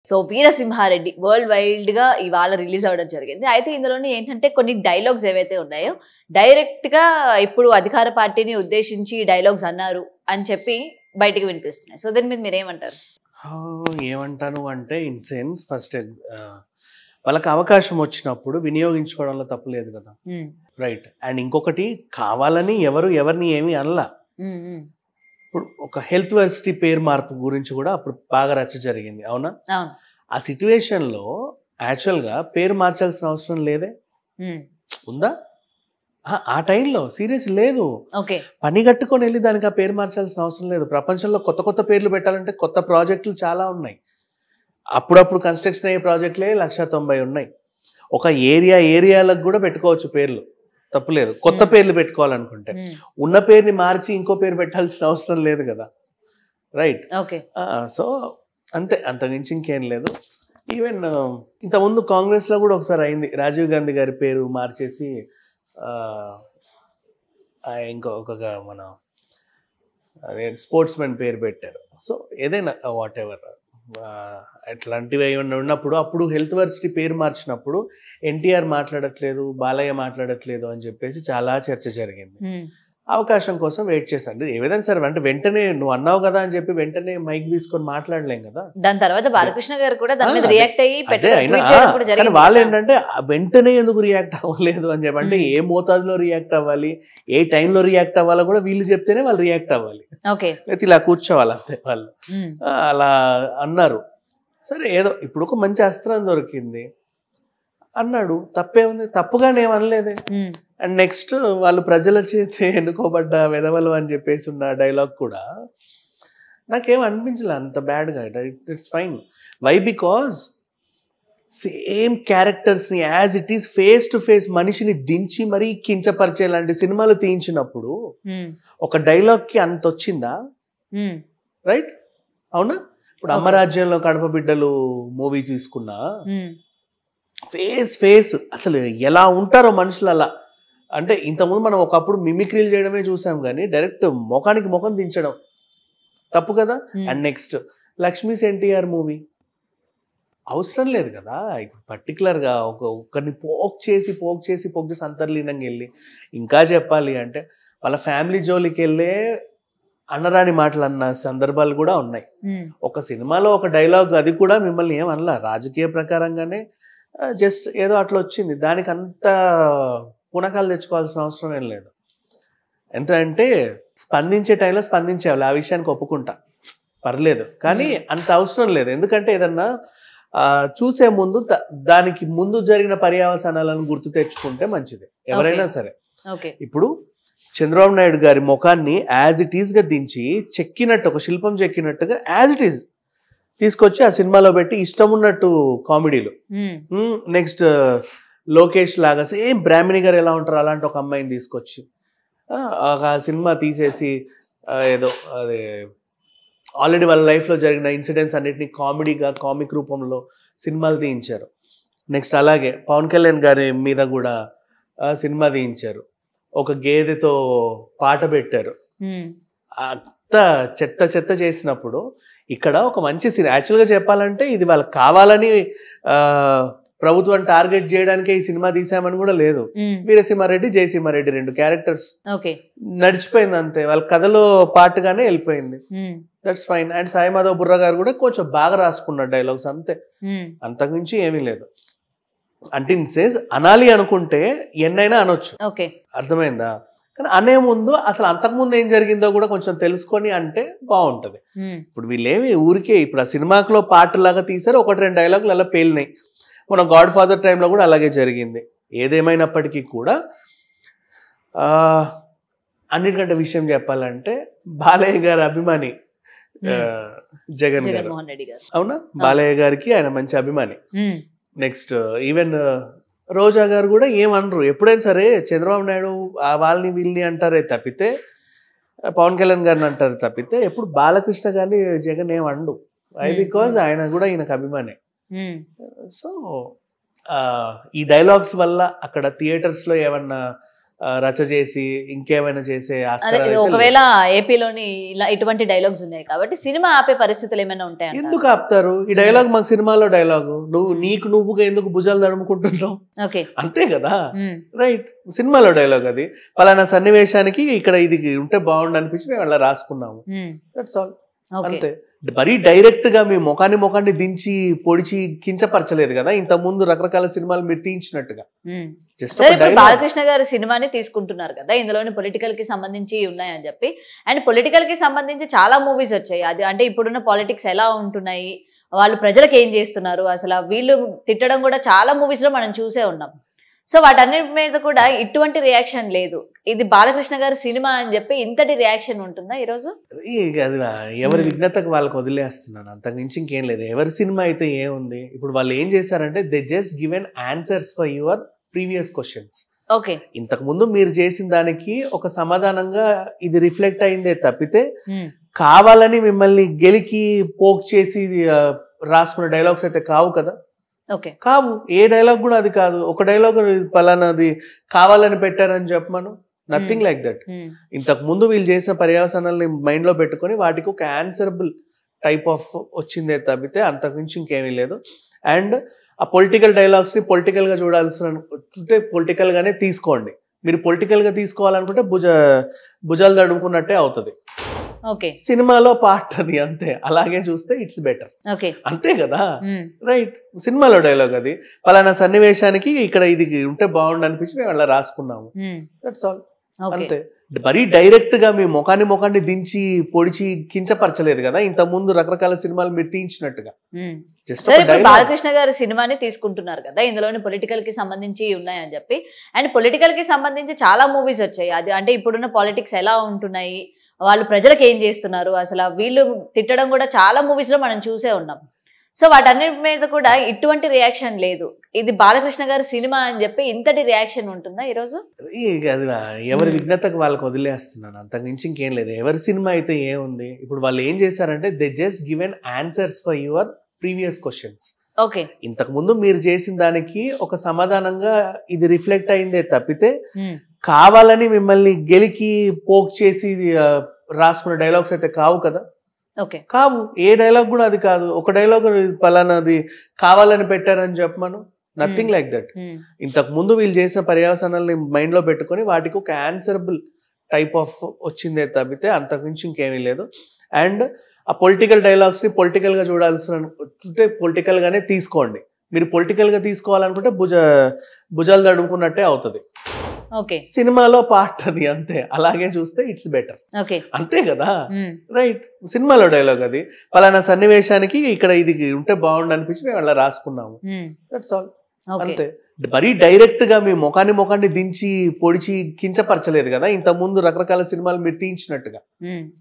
So Veera Simha Reddy world wild గా ఇవాళ release అవ్వడం జరిగింది అయితే ఇందులోనే ఏంటంటే కొన్ని డైలాగ్స్ ఏవైతే ఉన్నాయో డైరెక్ట్ గా ఇప్పుడు అధికార పార్టీని ఉద్దేశించి డైలాగ్స్ అన్నారు అని చెప్పి బయటికి వినిపిస్తున్నాయి సో దీని మీద మీరు ఏమంటారు ఆ, ఏమంటాను అంటే ఇన్ సెన్స్ ఫస్ట్ వాళ్ళకి అవకాశం వచ్చినప్పుడు వినియోగించుకోవడంలో తప్పు లేదు కదా ఉమ్, రైట్ అండ్ ఇంకొకటి కావాలని ఎవరు ఎవరిని ఏమీ అనలా ఉమ్, ఉమ్. ఇప్పుడు ఒక హెల్త్ వర్సిటీ పేరు మార్పు గురించి కూడా అప్పుడు బాగా రచ్చ జరిగింది అవునా అవును ఆ సిచ్యువేషన్లో యాక్చువల్గా పేరు మార్చాల్సిన అవసరం లేదే ఉమ్, ఉందా ఆ, ఆ టైంలో సీరియస్ లేదు ఓకే పని కట్టుకొని వెళ్ళి దానికి ఆ పేరు మార్చాల్సిన అవసరం లేదు ప్రపంచంలో కొత్త కొత్త పేర్లు పెట్టాలంటే కొత్త ప్రాజెక్టులు చాలా ఉన్నాయి అప్పుడప్పుడు కన్స్ట్రక్షన్ అయ్యే ప్రాజెక్టులే లక్ష తొంభై ఉన్నాయి ఒక ఏరియా ఏరియాలకు కూడా పెట్టుకోవచ్చు పేర్లు తప్పులేదు కొత్త Hmm. పేర్లు పెట్టుకోవాలనుకుంటే ఉమ్, ఉన్న పేరుని మార్చి ఇంకో పేరు పెట్టాల్సిన అవసరం లేదు కదా రైట్ ఓకే సో అంతే అంతకుమించి ఇంకేం లేదు ఈవెన్ ఇంతకుముందు కాంగ్రెస్లో కూడా ఒకసారి అయింది రాజీవ్ గాంధీ గారి పేరు మార్చేసి ఆ, ఆ, ఇంకో ఒక మన అదే స్పోర్ట్స్ మెన్ పేరు పెట్టారు సో ఏదైనా వాట్ ఎవర్ అట్లాంటివి ఏమన్నా ఉన్నప్పుడు అప్పుడు హెల్త్ వర్సిటీ పేరు మార్చినప్పుడు ఎన్టీఆర్ మాట్లాడట్లేదు బాలయ్య మాట్లాడట్లేదు అని చెప్పేసి చాలా చర్చ జరిగింది ఉమ్, అవకాశం కోసం వెయిట్ చేశాను ఏదైనా సరే అంటే వెంటనే నువ్వు అన్నావు కదా అని చెప్పి వెంటనే మైక్ తీసుకొని మాట్లాడలేం కదా దాని తర్వాత బాలకృష్ణ గారు కూడా దాని మీద ఆ, అదే. రియాక్ట్ అయ్యి అదే పెట్టుకొని అయినా tweet చేయడం కూడా కానీ జరిగింది వాళ్ళు కదా. ఏంటంటే ఆ వెంటనే ఎందుకు రియాక్ట్ అవ్వలేదు అని చెప్పి అంటే Hmm. ఏ మోతాదులో రియాక్ట్ అవ్వాలి ఏ టైంలో రియాక్ట్ అవ్వాలో కూడా వీళ్ళు చెప్తేనే వాళ్ళు రియాక్ట్ అవ్వాలి ఓకే లేకపోతే ఇలా కూర్చోవాలి అంతే వాళ్ళు ఉమ్, ఆ, అలా అన్నారు సరే ఏదో ఇప్పుడు ఒక మంచి అస్త్రం దొరికింది అన్నాడు తప్పే ఉంది తప్పుగానే ఏమనలేదే ఉమ్, అండ్ నెక్స్ట్ వాళ్ళు ప్రజల చేతి ఎన్నుకోబడ్డ వెదవలు అని చెప్పేసి ఉన్న డైలాగ్ కూడా నాకేం అనిపించలే అంత బ్యాడ్గా it's fine why because same క్యారెక్టర్స్ని as it is face to face మనిషిని దించి మరీ కించపరిచే లాంటి సినిమాలు తీయించినప్పుడు ఉమ్, ఒక డైలాగ్కి అంత వచ్చిందా ఉమ్, రైట్ అవునా ఇప్పుడు Okay. అమ్మరాజ్యంలో కడప బిడ్డలు మూవీ తీసుకున్నా ఉమ్, ఫేస్ ఫేస్ అసలు ఎలా ఉంటారో మనుషులు అలా అంటే ఇంతకుముందు మనం ఒకప్పుడు మిమిక్రీలు చేయడమే చూసాం కానీ డైరెక్ట్ ముఖానికి ముఖం దించడం తప్పు కదా um. And next Lakshmi's NTR movie అవసరం లేదు కదా ఇప్పుడు పర్టికులర్గా ఒక ఒక్కరిని పోక్ చేసి పోక్ చేసి పోక్ చేసి అంతర్లీనంగా వెళ్ళి ఇంకా చెప్పాలి అంటే వాళ్ళ ఫ్యామిలీ జోలికి వెళ్ళే అన్నరాని మాటలు అన్న సందర్భాలు కూడా ఉన్నాయి ఉమ్, ఒక సినిమాలో ఒక డైలాగ్ అది కూడా మిమ్మల్ని ఏమనలా రాజకీయ ప్రకారంగానే జస్ట్ ఏదో అట్లా వచ్చింది దానికి అంత పునకాలు తెచ్చుకోవాల్సిన అవసరం ఏం లేదు ఎంత అంటే స్పందించే టైంలో స్పందించేవాళ్ళు ఆ విషయానికి ఒప్పుకుంటా పర్లేదు కానీ అంత అవసరం లేదు ఎందుకంటే ఏదన్నా ఆ, చూసే ముందు ద- దానికి ముందు జరిగిన పర్యావసానాలను గుర్తు తెచ్చుకుంటే మంచిది ఎవరైనా సరే ఓకే ఇప్పుడు చంద్రబాబు నాయుడు గారి ముఖాన్ని యాజ్ ఇట్ ఈస్ గా దించి చెక్కినట్టు ఒక శిల్పం చెక్కినట్టుగా యాజ్ ఇట్ ఈస్ తీసుకొచ్చి ఆ సినిమాలో పెట్టి ఇష్టం ఉన్నట్టు కామెడీలు ఉమ్, నెక్స్ట్ లోకేష్ లాగా సేమ్ బ్రాహ్మణి గారు ఎలా ఉంటారు అలాంటి ఒక అమ్మాయిని తీసుకొచ్చి ఆ, ఆ సినిమా తీసేసి ఆ, ఏదో అదే ఆల్రెడీ వాళ్ళ లైఫ్లో జరిగిన ఇన్సిడెంట్స్ అన్నిటిని కామెడీగా కామిక్ రూపంలో సినిమాలు తీయించారు నెక్స్ట్ అలాగే పవన్ కళ్యాణ్ గారి మీద కూడా ఆ, సినిమా తీయించారు ఒక గేదెతో పాట పెట్టారు ఉమ్, అంత చెత్త చెత్త చేసినప్పుడు ఇక్కడ ఒక మంచి సినిమా యాక్చువల్గా చెప్పాలంటే ఇది వాళ్ళకి కావాలని ఆ, ప్రభుత్వం టార్గెట్ చేయడానికే ఈ సినిమా తీసామని కూడా లేదు ఉమ్, వీరసింహారెడ్డి జయసింహారెడ్డి రెండు క్యారెక్టర్స్ ఓకే నడిచిపోయింది అంతే వాళ్ళ కథలో పాటుగానే వెళ్ళిపోయింది um, that's fine and Sai Madhav Burra గారు కూడా కొంచెం బాగా రాసుకున్నారు డైలాగ్స్ అంతే ఉమ్, అంతకుమించి ఏమీ లేదు అంటే ఇన్ సేస్ అనాలి అనుకుంటే ఎన్నైనా అనొచ్చు ఓకే అర్థమైందా కానీ అనే ముందు అసలు అంతకుముందు ఏం జరిగిందో కూడా కొంచెం తెలుసుకొని అంటే బాగుంటది ఉమ్, ఇప్పుడు వీళ్ళేమి ఊరికే ఇప్పుడు ఆ సినిమాలో పాటలాగా తీసారు ఒకటి రెండు డైలాగులు అలా పేలినాయి మన గాడ్ ఫాదర్ టైంలో కూడా అలాగే జరిగింది ఏదేమైనప్పటికీ కూడా ఆ, అన్నిటికంటే విషయం చెప్పాలంటే బాలయ్య గారి అభిమాని ఆ, జగన్ గారు జగన్మోహన్ రెడ్డి గారు అవునా బాలయ్య గారికి ఆయన మంచి అభిమాని ఉమ్, నెక్స్ట్ ఈవెన్ రోజా గారు కూడా ఏమనరు ఎప్పుడైనా సరే చంద్రబాబు నాయుడు ఆ వాళ్ళని వీళ్ళని అంటారే తప్పితే ఆ, పవన్ కళ్యాణ్ గారిని అంటారు తప్పితే ఎప్పుడు బాలకృష్ణ గారిని జగన్ ఏం అండు ఐ Hmm. బికాజ్ ఆయన కూడా ఈయనకు అభిమానే ఉమ్, సో ఈ డైలాగ్స్ వల్ల అక్కడ థియేటర్స్లో ఏమన్నా ఆ, రచ చేసి ఇంకేమైనా చేసే అదే ఆస్కారాలు అయితే లేవు. ఒకవేళ ఏపీలోని ఇలా ఇటువంటి డైలాగ్స్ ఉన్నాయి కాబట్టి సినిమా ఆపే పరిస్థితులు ఏమైనా ఉంటాయంట ఎందుకు ఆపుతారు ఈ డైలాగ్ మన సినిమాలో డైలాగు నువ్వు నీకు నువ్వుగా ఎందుకు భుజాలు తడుముకుంటున్నావు ఓకే అంతే కదా రైట్ సినిమాలో డైలాగ్ అది పలానా సన్నివేశానికి ఇక్కడ ఇది ఉంటే బాగుండు అనిపించి మేము అలా రాసుకున్నాము దట్స్ ఆల్ ఓకే అంతే మరీ డైరెక్ట్ గా మీ ముఖాన్ని ముఖాన్ని దించి పొడిచి కించపరచలేదు కదా ఇంత ముందు రకరకాల సినిమాలు మీరు తీయించినట్టుగా జస్ట్ సరే ఇప్పుడు బాలకృష్ణ గారి సినిమాని తీసుకుంటున్నారు కదా ఇందులోని పొలిటికల్ కి సంబంధించి ఉన్నాయని చెప్పి అండ్ పొలిటికల్ కి సంబంధించి చాలా మూవీస్ వచ్చాయి అది అంటే ఇప్పుడున్న పాలిటిక్స్ ఎలా ఉంటున్నాయి వాళ్ళు ప్రజలకు ఏం చేస్తున్నారు అసలు ఆ వీళ్ళు తిట్టడం కూడా చాలా మూవీస్ లో మనం చూసే ఉన్నాం సో వాటన్నిటి మీద కూడా ఇటువంటి రియాక్షన్ లేదు ఇది బాలకృష్ణ గారి సినిమా అని చెప్పి ఇంతటి రియాక్షన్ ఉంటుందా ఈరోజు అది ఎవరి Hmm. విఘ్నతకు వాళ్ళకి వదిలేస్తున్నాను అంతకు మించి ఇంకేం లేదు ఎవరి సినిమా అయితే ఏముంది ఇప్పుడు వాళ్ళు ఏం చేశారంటే they just given answers for your previous questions okay ఇంతకు ముందు మీరు చేసిన దానికి ఒక సమాధానంగా ఇది రిఫ్లెక్ట్ అయిందే తప్పితే కావాలని మిమ్మల్ని గెలికి పోక్ చేసి ఆ, రాసుకున్న డైలాగ్స్ అయితే కావు కదా ఓకే కావు ఏ డైలాగ్ కూడా అది కాదు ఒక డైలాగ్ పలానాది కావాలని పెట్టారని చెప్పమను నథింగ్ లైక్ దట్ ఇంతకు ముందు వీళ్ళు చేసిన పర్యవసానాలని మైండ్ లో పెట్టుకొని వాటికి ఒక ఆన్సరబుల్ టైప్ ఆఫ్ వచ్చిందే తప్పితే అంతకు మించి ఇంకేమీ లేదు అండ్ ఆ పొలిటికల్ డైలాగ్స్ ని పొలిటికల్ గా చూడాల్సిన అనుకుంటే పొలిటికల్ గానే తీసుకోండి మీరు పొలిటికల్ గా తీసుకోవాలనుకుంటే భుజ భుజాలు తడుముకున్నట్టే అవుతుంది ఓకే సినిమాలో పార్ట్ అది అంతే అలాగే చూస్తే ఇట్స్ బెటర్ ఓకే అంతే కదా రైట్ సినిమాలో డైలాగ్ అది పలానా సన్నివేశానికి ఇక్కడ ఇది ఉంటే బాగుండు అనిపించి మేము అలా రాసుకున్నాము దట్స్ ఆల్ ఓకే అంతే మరీ డైరెక్ట్ గా మీ ముఖాన్ని ముఖాన్ని దించి పొడిచి కించపరచలేదు కదా ఇంత ముందు రకరకాల సినిమాలు మీరు తీయించినట్టుగా జస్ట్ సరే ఇప్పుడు బాలకృష్ణ గారి సినిమాని తీసుకుంటున్నారు కదా ఇందులోని పొలిటికల్ కి సంబంధించి ఉన్నాయని చెప్పి అండ్ పొలిటికల్ కి సంబంధించి చాలా మూవీస్ వచ్చాయి అది అంటే ఇప్పుడున్న పాలిటిక్స్ ఎలా ఉంటున్నాయి వాళ్ళు ప్రజలకు ఏం చేస్తున్నారు అసలు ఆ వీళ్ళు తిట్టడం కూడా చాలా మూవీస్ లో మనం చూసే ఉన్నాం సో వాటన్నిటి మీద కూడా ఇటువంటి రియాక్షన్ లేదు ఇది బాలకృష్ణ గారి సినిమా అని చెప్పి ఇంతటి రియాక్షన్ ఉంటుందా ఈరోజు అది ఎవరి Hmm. విఘ్నతకు వాళ్ళకి వదిలేస్తున్నాను అంతకు మించి ఇంకేం లేదు ఎవరి సినిమా అయితే ఏముంది ఇప్పుడు వాళ్ళు ఏం చేశారంటే they just given answers for your previous questions okay ఇంతకు ముందు మీరు చేసిన దానికి ఒక సమాధానంగా ఇది రిఫ్లెక్ట్ అయిందే తప్పితే కావాలని మిమ్మల్ని గెలికి పోక్ చేసి ఆ, రాసుకున్న డైలాగ్స్ అయితే కావు కదా ఓకే కావు ఏ డైలాగ్ కూడా అది కాదు ఒక డైలాగ్ పలానాది కావాలని పెట్టారని చెప్పమను నథింగ్ లైక్ దట్ ఇంతకు ముందు వీళ్ళు చేసిన పర్యవసానాలని మైండ్ లో పెట్టుకొని వాటికి ఒక ఆన్సరబుల్ టైప్ ఆఫ్ వచ్చిందే తప్పితే అంతకు మించి ఇంకేమీ లేదు అండ్ ఆ పొలిటికల్ డైలాగ్స్ ని పొలిటికల్ గా చూడాల్సిన అనుకుంటే పొలిటికల్ గానే తీసుకోండి మీరు పొలిటికల్ గా తీసుకోవాలనుకుంటే భుజ భుజాలు తడుముకున్నట్టే అవుతుంది ఓకే సినిమాలో పార్ట్ అది అంతే అలాగే చూస్తే ఇట్స్ బెటర్ ఓకే అంతే కదా రైట్ సినిమాలో డైలాగ్ అది పలానా సన్నివేశానికి ఇక్కడ ఇది ఉంటే బాగుండు అనిపించి మేము అలా రాసుకున్నాము దట్స్ ఆల్ ఓకే అంతే మరీ డైరెక్ట్ గా మీ ముఖాన్ని ముఖాన్ని దించి పొడిచి కించపరచలేదు కదా ఇంత ముందు రకరకాల సినిమాలు మీరు తీయించినట్టుగా